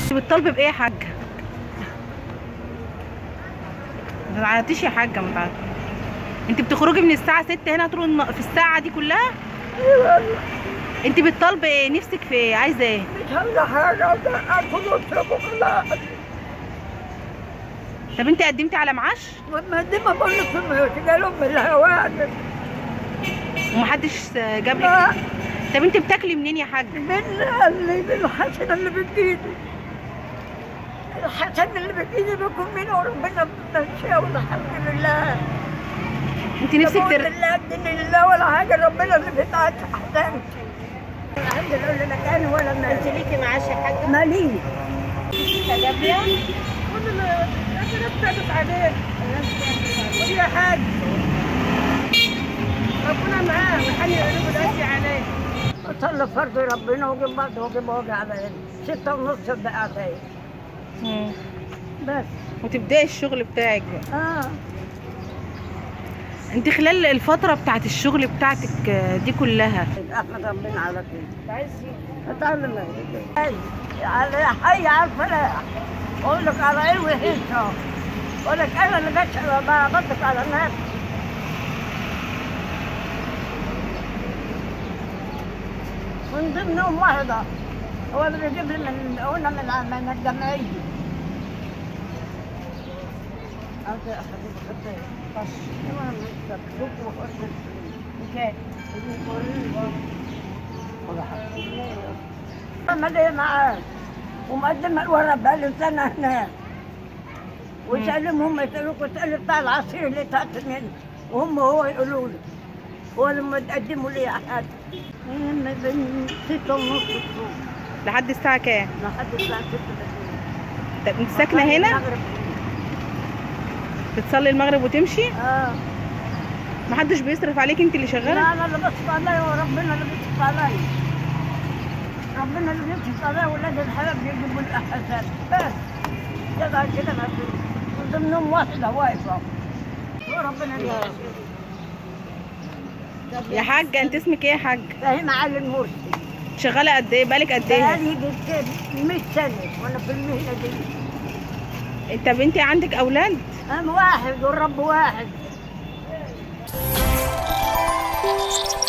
بتطالبي بايه يا حاجه ما تعيطيش يا حاجه ما تعيطيش انت بتخرجي من الساعه 6 هنا طول الن- في الساعه دي كلها انت بتطالبي ايه نفسك في ايه عايزه ايه مش عايزة حاجة اكل واشرب وكلها طب انت قدمتي على معاش ما دي ما بقول لك جاي من الهواء ومحدش جاب لك لا طب انت بتاكلي منين يا حاجه من اللي من الحسن اللي بتجيني الحسن اللي بتجيني بكون منه وربنا بمشيه والحمد لله انت نفسك بقول تر... لله الدين لله ولا حاجه ربنا اللي بيتعاد احسنت الحمد لله لا كان ولا ما انت ليكي معاش يا حاجه مالي جابيه كل اللي الناس بتعرف عليه كل حاجه ربنا معاه وحني قلوب الناس عليه صلى فرض ربنا وجيب بعض وجيب وجع على ستة ونص بقى عليا مم. بس وتبداي الشغل بتاعك بقى. اه انت خلال الفتره بتاعت الشغل بتاعتك آه، دي كلها احمد ربنا على كده عايزين اتعلم حي على حي على الفلاح اقول لك على ايه وهيك اقول لك انا اللي بشر بطلق على الناس من ضمنهم واحدة هو اللي بيجيب لي من قلنا من من الجمعية أنت يا حبيبي خدي بس المهم تكتب وخد بكام؟ ولا حاجة ما ليه معاه ومقدم الورق بقالي سنة هناك ويسلمهم يسألوك وتسأل بتاع العصير اللي تحت منه وهم هو يقولوا لي هو لما تقدموا لي حاجة من بين ستة ونص الصبح لحد الساعه كام لحد الساعة ستة طب انت ساكنه هنا المغرب. بتصلي المغرب وتمشي اه محدش بيصرف عليك انت اللي لا شغاله انا اللي بصرف عليا وربنا اللي بيصرف عليا ربنا اللي بيصرف عليا ولاد الحلال بيجيبوا لي احسن بس كده كده ما في من ضمنهم واحده واقفه وربنا اللي يسعدك. يا حاجه انت اسمك ايه يا حاج فهي معالي المرسي شغاله قد ايه بقالك قد ايه بقالي يجي كده 100 سنه وانا في المهنه دي طب انت عندك اولاد انا واحد والرب واحد